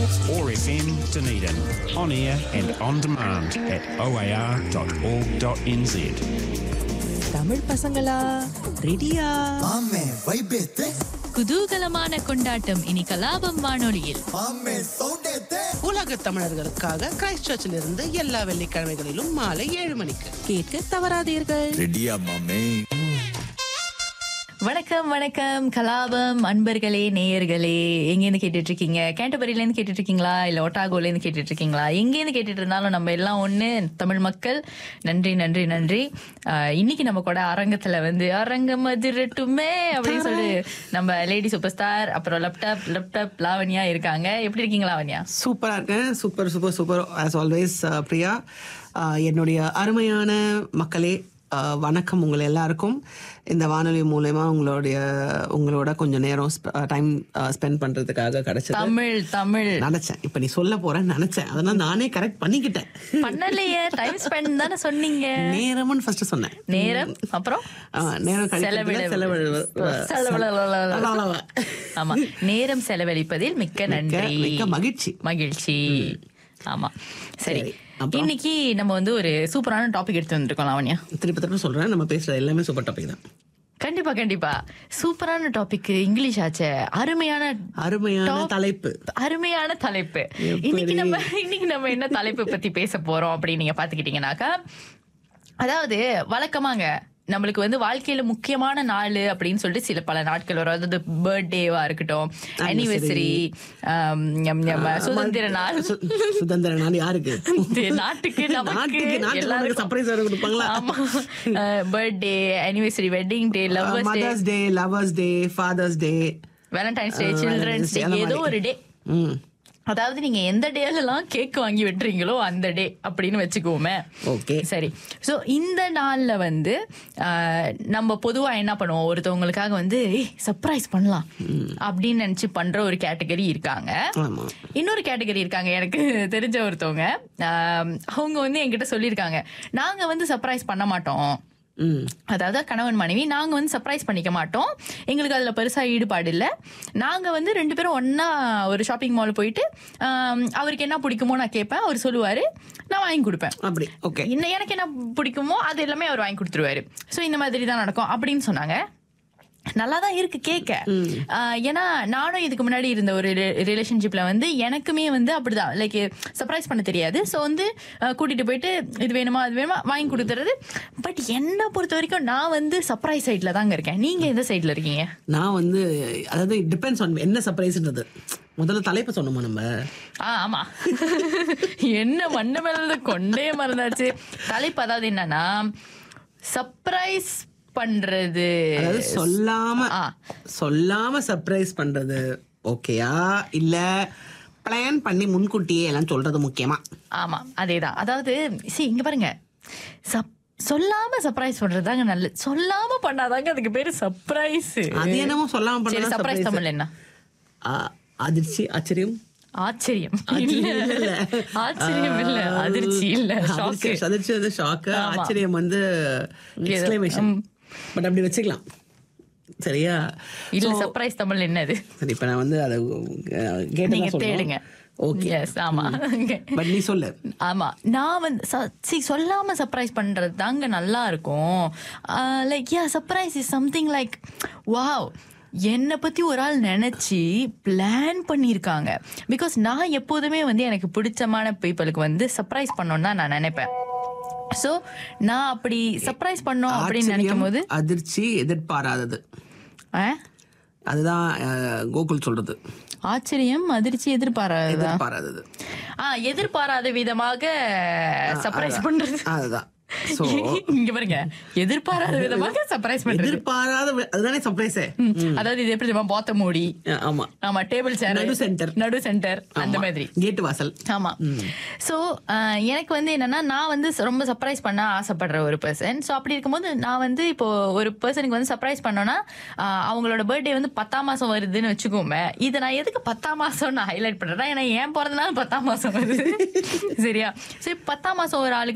or FM Dunedin. On air and on demand at oar.org.nz. Tamil பசங்களா ரெடியா மாமே வைபேத்தே குதூகலமான கொண்டாட்டம் இனி கலாபம் வானொலியில் மாமே சவுண்டேத்தே உலக தமிழர்களுக்காக கிரைஸ்ட் சர்ச்சில் இருந்து எல்லா வெள்ளிக்கிழமைகளிலும் மாலை ஏழு மணிக்கு கேட்க தவறாதீர்கள் ரெடியா மாமே வணக்கம் வணக்கம் கலாபம் அன்பர்களே நேயர்களே எங்கேருந்து கேட்டுட்டு இருக்கீங்க கேண்டபரியில இருந்து கேட்டுட்டு இருக்கீங்களா இல்ல ஒட்டாகோல இருந்து கேட்டுட்டு இருக்கீங்களா எங்கேருந்து கேட்டுட்டு இருந்தாலும் நம்ம எல்லாம் ஒண்ணு தமிழ் மக்கள் நன்றி நன்றி நன்றி ஆஹ் இன்னைக்கு நம்ம கூட அரங்கத்துல வந்து அரங்கம் அதிரட்டுமே அப்படின்னு சொல்லி நம்ம லேடி சூப்பர் ஸ்டார் அப்புறம் லேப்டாப் லேப்டாப் லாவண்யா இருக்காங்க எப்படி இருக்கீங்க லாவண்யா சூப்பரா இருக்கேன் super super super as always Priya ah, என்னுடைய அருமையான மக்களே அஹ், வணக்கம் உங்கள் எல்லாருக்கும் இந்த வானொலி மூலயமா உங்களுடைய உங்களோட கொஞ்சம் நேரம் டைம் ஸ்பெண்ட் பண்றதுக்காக கிடைச்சது தமிழ் தமிழ் நினைச்சேன் இப்ப நீ சொல்ல போறேன்னு நினைச்சேன் அதெல்லாம் நானே கரெக்ட் பண்ணிக்கிட்டேன் பண்ணலையே டைம் ஸ்பெண்ட் தானே சொன்னீங்க நேரம்னு ஃபர்ஸ்ட் சொன்னேன் நேரம் அப்புறம் ஆ, நேரம் கழிக்கிறதுல செலவிட- செலவிடுவ- செலவிட- ஆமா நேரம் செலவழிப்பதில் மிக்க நன்றி மிக்க மகிழ்ச்சி. மகிழ்ச்சி ஆமா சரி சரி, அப்புறம்? இன்னைக்கு நம்ம வந்து ஒரு சூப்பரான டாபிக் எடுத்து வந்திருக்கோம் லாவண்யா திருப்பி திருப்பி சொல்றேன் நம்ம பேசுறது எல்லாமே சூப்பர் டாபிக் தான் கண்டிப்பா கண்டிப்பா சூப்பரான டாபிக் இங்கிலீஷ் ஆச்சே அருமையான அருமையான Top- தலைப்பு அருமையான தலைப்பு எப்படி? இன்னைக்கு நம்ம இன்னைக்கு நம்ம என்ன தலைப்பு பத்தி பேச போறோம் அப்படின்னு நீங்க பாத்துக்கிட்டீங்கன்னாக்கா அதாவது வழக்கமாங்க நம்மளுக்கு வந்து வாழ்க்கையில முக்கியமான நாள் அப்படின்னு சொல்லிட்டு சில பல நாட்கள் வரும் அதாவது பர்த்டேவா இருக்கட்டும் அனிவர்சரி சுதந்திர நாள் சு- சுதந்திர நாள் யாருக்கு இந்த நாட்டுக்கு நமக்கு நாட்டுக்கு நாட்டுக்கு எல்லாருக்கும் சர்ப்ரைஸ் வேற கொடுப்பாங்களா ஆமா birthday anniversary wedding day lovers day mother's day lovers day father's day valentine's day Uh, children's Valentine's day Day, அந்த ஏதோ மாதிரி. ஒரு டே ம் அதாவது நீங்க எந்த டேலெல்லாம் கேக் வாங்கி வெட்டுறீங்களோ அந்த டே அப்படின்னு வச்சுக்குவோமே Okay. சரி சோ இந்த நாள்ல வந்து ஆஹ், நம்ம பொதுவா என்ன பண்ணுவோம் ஒருத்தவங்களுக்காக வந்து சர்ப்ரைஸ் பண்ணலாம் அப்படின்னு நினைச்சு பண்ற ஒரு கேட்டகரி இருக்காங்க ஆமா இன்னொரு கேட்டகரி இருக்காங்க எனக்கு தெரிஞ்ச ஒருத்தவங்க ஆஹ், அவங்க வந்து என்கிட்ட சொல்லியிருக்காங்க நாங்க வந்து சர்ப்ரைஸ் பண்ண மாட்டோம் ம் அதாவது கணவன் மனைவி நாங்க வந்து சர்ப்ரைஸ் பண்ணிக்க மாட்டோம் எங்களுக்கு அதுல பெருசா ஈடுபாடு இல்ல நாங்க வந்து ரெண்டு பேரும் ஒண்ணா ஒரு ஷாப்பிங் மால் போயிட்டு ஆம், அவருக்கு என்ன பிடிக்குமோ நான் கேட்பேன் அவர் சொல்லுவாரு நான் வாங்கி கொடுப்பேன் அப்படி ஓகே இன்னும் எனக்கு என்ன பிடிக்குமோ அது எல்லாமே அவர் வாங்கி கொடுத்துருவாரு சோ இந்த மாதிரி தான் நடக்கும் அப்படின்னு சொன்னாங்க நல்லா தான் இருக்கு கேட்க ஆஹ் ஏன்னா நானும் இதுக்கு முன்னாடி இருந்த ஒரு ரிலேஷன்ஷிப்ல வந்து எனக்குமே வந்து அப்படிதான் லைக் சர்ப்ரைஸ் பண்ண தெரியாது ஸோ வந்து ஆஹ் கூட்டிட்டு போயிட்டு இது வேணுமா அது வேணுமா வாங்கி கொடுத்துறது பட் என்னை பொறுத்த வரைக்கும் நான் வந்து சர்ப்ரைஸ் சைட்ல தாங்க இருக்கேன் நீங்க எந்த சைட்ல இருக்கீங்க நான் வந்து அதாவது டிபெண்ட்ஸ் ஆன் என்ன சர்ப்ரைஸ்ன்றது முதல்ல தலைப்பு சொன்னோமா நம்ம ஆ ஆமா என்ன மண்ணு மேல கொண்டே மறந்தாச்சு தலைப்பு அதாவது என்னன்னா சர்ப்ரைஸ் பண்றது அதாவது சொல்லாம ஆ. சொல்லாம சர்ப்ரைஸ் பண்றது ஓகேயா இல்ல பிளான் பண்ணி முன்கூட்டியே எல்லாம் சொல்றது முக்கியமா ஆமா அதேதான் அதாவது சி இங்க பாருங்க சப் சொல்லாம சர்ப்ரைஸ் பண்றதுதாங்க நல்லது சொல்லாம பண்ணாதாங்க அதுக்கு பேரு சர்ப்ரைஸ் அது என்னமோ சொல்லாம சரி பண்ணா சர்ப்ரைஸ் surprise. தமிழ் என்ன ஆ, அதிர்ச்சி ஆச்சரியம் ஆச்சரியம் ஆச்சரியம் இல்ல. இல்ல. ஆச்சரியம் இல்ல ஆ, அதிர்ச்சி இல்ல ஷாக்கு அதிர்ச்சி அதிர்ச்சி வந்து ஷாக்கு ஆமா. ஆச்சரியம் வந்து எக்ஸ்கிளமேஷன் பட் அப்படி வச்சுக்கலாம் சரியா இல்ல So, சர்ப்ரைஸ் தமிழ் என்னது சரி இப்ப நான் வந்து அதை நீங்க கேட்டு தேடுங்க ஓகே எஸ் ஆமா பட் நீ சொல்லு ஆமா நான் வந்து ச- see, சொல்லாம சர்ப்ரைஸ் பண்றது தாங்க நல்லா இருக்கும் like yeah surprise is something like wow என்னை பத்தி ஒரு ஆள் நினைச்சு பிளான் பண்ணியிருக்காங்க பிகாஸ் நான் எப்போதுமே வந்து எனக்கு பிடிச்சமான பீப்புளுக்கு வந்து சர்ப்ரைஸ் பண்ணணும்னு தான் நான் நினைப்பேன் ஸோ நான் அப்படி சர்ப்ரைஸ் பண்ணோம் அப்படின்னு நினைக்கும் போது ஆச்சரியம், அதிர்ச்சி எதிர்பாராதது ஆ? அதுதான் அஹ், கோகுல் சொல்றது ஆச்சரியம் அதிர்ச்சி எதிர்பாராததா எதிர்பாராதது ஆ எதிர்பாராத விதமாக சர்ப்ரைஸ் பண்றது அதுதான் சோ இங்க பாருங்க எதிர்பாராத விதமாக சர்ப்ரைஸ் பண்றது எதிர்பாராத வி- அதுதானே சர்ப்ரைஸே ம். அதாவது இது எப்படி தெரியுமா பாத்த மூடி ஆமா ஆமா டேபிள் சேர் நடு center. நடு சென்டர் அந்த மாதிரி கேட் வாசல் ஆமா சோ எனக்கு வந்து என்னன்னா நான் வந்து ரொம்ப சர்ப்ரைஸ் பண்ண ஆசைப்படுற ஒரு பர்சன் சோ அப்படி இருக்கும்போது நான் வந்து இப்போ ஒரு பர்சனுக்கு வந்து சர்ப்ரைஸ் பண்ணோம்னா ஆஹ், அவங்களோட பர்த்டே வந்து பத்தாம் மாசம் வருதுன்னு வச்சுக்கோமே இதை நான் எதுக்கு பத்தாம் மாசம் நான் ஹைலைட் பண்றேன்னா ஏன்னா ஏன் பிறந்தனால பத்தாம் மாசம் வருது சரியா சோ பத்தாம் மாசம் ஒரு ஆளுக்கு